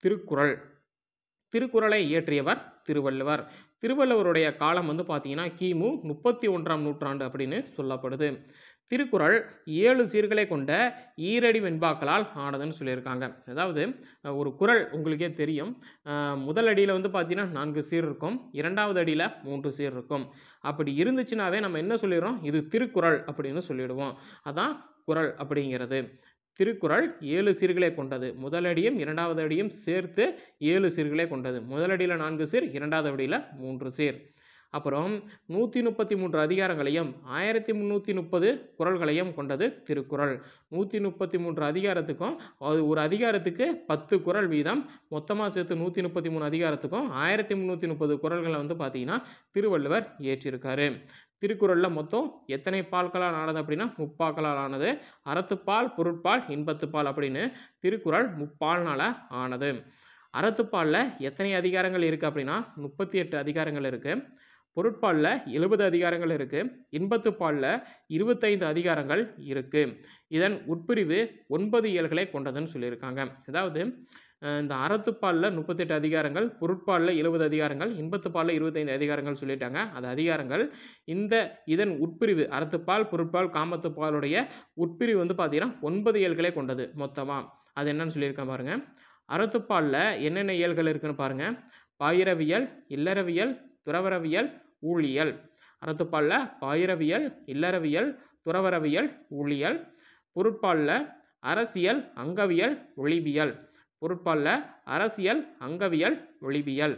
திருக்குறள் திருக்குறளை இயற்றியவர் திருவள்ளுவர் திருவள்ளுவருடைய காலம் வந்து பார்த்தீங்கன்னா கிமு முப்பத்தி ஒன்றாம் நூற்றாண்டு அப்படின்னு சொல்லப்படுது திருக்குறள் ஏழு சீர்களை கொண்ட ஈரடி வெண்பாக்களால் ஆனதுன்னு சொல்லியிருக்காங்க அதாவது அஹ், ஒரு குறள் உங்களுக்கே தெரியும் அஹ், முதல் அடியில் வந்து பார்த்தீங்கன்னா நான்கு சீர் இருக்கும் இரண்டாவது அடியில் மூன்று சீர் இருக்கும் அப்படி இருந்துச்சுனாவே நம்ம என்ன சொல்லிடுறோம் இது திருக்குறள் அப்படின்னு சொல்லிடுவோம் அதான் குறள் அப்படிங்கிறது திருக்குறள் ஏழு சீர்களை கொண்டது முதலடியும் இரண்டாவது அடியும் சேர்த்து ஏழு சீர்களை கொண்டது முதலடியில் நான்கு சீர் இரண்டாவது அடியில் மூன்று சீர் அப்புறம் நூற்றி முப்பத்தி மூன்று அதிகாரங்களையும் ஆயிரத்தி முந்நூற்றி முப்பது குறள்களையும் கொண்டது திருக்குறள் நூற்றி முப்பத்தி மூன்று அதிகாரத்துக்கும் அது ஒரு அதிகாரத்துக்கு பத்து குறள் வீதம் மொத்தமாக சேர்த்து நூற்றி முப்பத்தி மூணு அதிகாரத்துக்கும் ஆயிரத்தி முந்நூற்றி முப்பது குறள்களை வந்து பார்த்தீங்கன்னா திருவள்ளுவர் இயற்றியிருக்காரு திருக்குறளில் மொத்தம் எத்தனை பால்களால் ஆனது அப்படின்னா முப்பாக்களால் ஆனது அறத்துப்பால் பொருட்பால் இன்பத்துப்பால் அப்படின்னு திருக்குறள் முப்பால்னால் ஆனது அறத்துப்பாலில் எத்தனை அதிகாரங்கள் இருக்குது அப்படின்னா முப்பத்தி எட்டு அதிகாரங்கள் இருக்குது பொருட்பாலில் எழுபது அதிகாரங்கள் இருக்குது இன்பத்துப்பாலில் இருபத்தைந்து அதிகாரங்கள் இருக்குது இதன் உட்பிரிவு ஒன்பது இயல்களை கொண்டதுன்னு சொல்லியிருக்காங்க அதாவது அஹ், இந்த அறத்துப்பாலில் முப்பத்தெட்டு அதிகாரங்கள் பொருட்பாலில் எழுபது அதிகாரங்கள் இன்பத்துப்பாலில் இருபத்தைந்து அதிகாரங்கள் சொல்லிட்டாங்க அது அதிகாரங்கள் இந்த இதன் உட்பிரிவு அறத்துப்பால் பொருட்பால் காமத்துப்பாலுடைய உட்பிரிவு வந்து பார்த்தீங்கன்னா ஒன்பது இயல்களை கொண்டது மொத்தமாக அது என்னன்னு சொல்லியிருக்கேன் பாருங்கள் அறத்துப்பாலில் என்னென்ன இயல்கள் இருக்குன்னு பாருங்கள் பாயிரவியல் இல்லறவியல் துறவரவியல் ஊழியல் அறத்துப்பாலில் பாயிரவியல் இல்லறவியல் துறவரவியல் ஊழியல் பொருட்பாலில் அரசியல் அங்கவியல் ஒளிபியல் பொருட்பாலில் அரசியல் அங்கவியல் ஒளிபியல்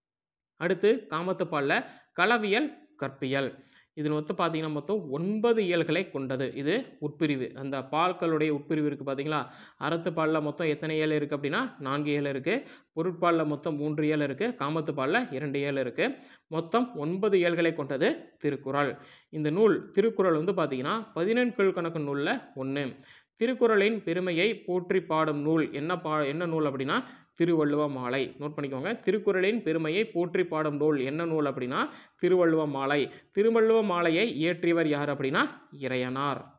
அடுத்து காமத்துப்பாலில் களவியல் கற்பியல் இது மொத்தம் பார்த்தீங்கன்னா மொத்தம் ஒன்பது இயல்களை கொண்டது இது உட்பிரிவு அந்த பால்களுடைய உட்பிரிவு இருக்குது பார்த்தீங்களா அறத்துப்பாலில் மொத்தம் எத்தனை இயல் இருக்குது அப்படின்னா நான்கு இயல் இருக்குது பொருட்பாலில் மொத்தம் மூன்று இயல் இருக்குது காமத்துப்பாலில் இரண்டு இயல் இருக்குது மொத்தம் ஒன்பது இயல்களை கொண்டது திருக்குறள் இந்த நூல் திருக்குறள் வந்து பார்த்தீங்கன்னா பதினெண்கள் கணக்கு நூலில் ஒன்று திருக்குறளின் பெருமையை போற்றி பாடும் நூல் என்ன பா என்ன நூல் அப்படின்னா திருவள்ளுவ மாலை நோட் பண்ணிக்கோங்க திருக்குறளின் பெருமையை போற்றி பாடும் நூல் என்ன நூல் அப்படின்னா திருவள்ளுவ மாலை திருவள்ளுவ மாலையை இயற்றியவர் யார் அப்படின்னா இறையனார்